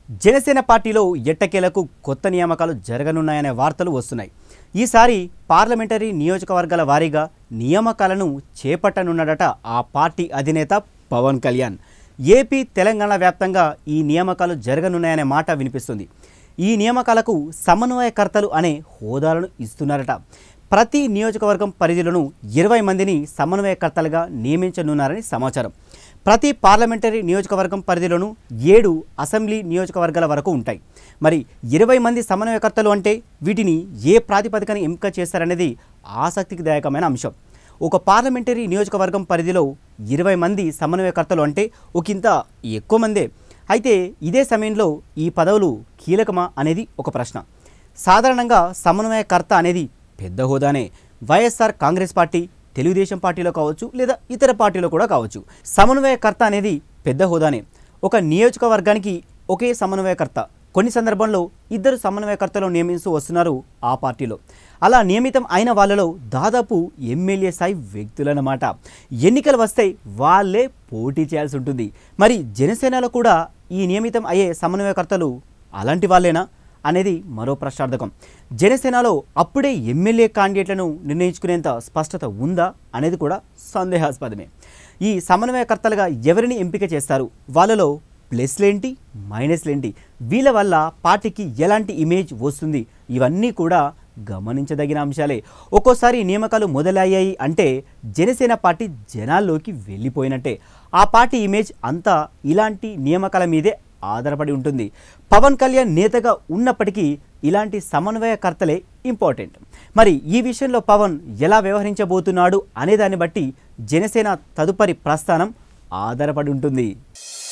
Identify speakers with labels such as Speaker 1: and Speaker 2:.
Speaker 1: జనసేన పార్టీలో ఎట్టకేలకు కొత్త నియామకాలు జరగనున్నాయనే వార్తలు వస్తున్నాయి ఈసారి పార్లమెంటరీ నియోజకవర్గాల వారీగా నియామకాలను చేపట్టనున్నాడట ఆ పార్టీ అధినేత పవన్ కళ్యాణ్ ఏపీ తెలంగాణ వ్యాప్తంగా ఈ నియామకాలు జరగనున్నాయనే మాట వినిపిస్తుంది ఈ నియామకాలకు సమన్వయకర్తలు అనే హోదాలను ఇస్తున్నారట ప్రతి నియోజకవర్గం పరిధిలోనూ ఇరవై మందిని సమన్వయకర్తలుగా నియమించనున్నారని సమాచారం ప్రతి పార్లమెంటరీ నియోజకవర్గం పరిధిలోనూ ఏడు అసెంబ్లీ నియోజకవర్గాల వరకు ఉంటాయి మరి ఇరవై మంది సమన్వయకర్తలు అంటే వీటిని ఏ ప్రాతిపదికన ఎంపిక చేస్తారనేది ఆసక్తిదాయకమైన అంశం ఒక పార్లమెంటరీ నియోజకవర్గం పరిధిలో ఇరవై మంది సమన్వయకర్తలు అంటే ఒకంత ఎక్కువ మందే అయితే ఇదే సమయంలో ఈ పదవులు కీలకమా అనేది ఒక ప్రశ్న సాధారణంగా సమన్వయకర్త అనేది పెద్ద హోదానే వైఎస్ఆర్ కాంగ్రెస్ పార్టీ తెలుగుదేశం పార్టీలో కావచ్చు లేదా ఇతర పార్టీలో కూడా కావచ్చు సమన్వయకర్త అనేది పెద్ద హోదానే ఒక నియోజకవర్గానికి ఒకే సమన్వయకర్త కొన్ని సందర్భంలో ఇద్దరు సమన్వయకర్తలు నియమిస్తూ వస్తున్నారు ఆ పార్టీలో అలా నియమితం అయిన వాళ్ళలో దాదాపు ఎమ్మెల్యే స్థాయి వ్యక్తులన్నమాట ఎన్నికలు వస్తే వాళ్ళే పోటీ చేయాల్సి ఉంటుంది మరి జనసేనలో కూడా ఈ నియమితం అయ్యే సమన్వయకర్తలు అలాంటి వాళ్ళేనా అనేది మరో ప్రశ్నార్థకం జనసేనలో అప్పుడే ఎమ్మెల్యే క్యాండిడేట్లను నిర్ణయించుకునేంత స్పష్టత ఉందా అనేది కూడా సందేహాస్పదమే ఈ సమన్వయకర్తలుగా ఎవరిని ఎంపిక చేస్తారు వాళ్ళలో ప్లస్లేంటి మైనస్లేంటి వీళ్ళ వల్ల పార్టీకి ఎలాంటి ఇమేజ్ వస్తుంది ఇవన్నీ కూడా గమనించదగిన అంశాలే ఒక్కోసారి నియామకాలు మొదలయ్యాయి అంటే జనసేన పార్టీ జనాల్లోకి వెళ్ళిపోయినట్టే ఆ పార్టీ ఇమేజ్ అంతా ఇలాంటి నియామకాల మీదే ఆధారపడి ఉంటుంది పవన్ కళ్యాణ్ నేతగా ఉన్నప్పటికీ ఇలాంటి సమన్వయకర్తలే ఇంపార్టెంట్ మరి ఈ విషయంలో పవన్ ఎలా వ్యవహరించబోతున్నాడు అనేదాన్ని బట్టి జనసేన తదుపరి ప్రస్థానం ఆధారపడి ఉంటుంది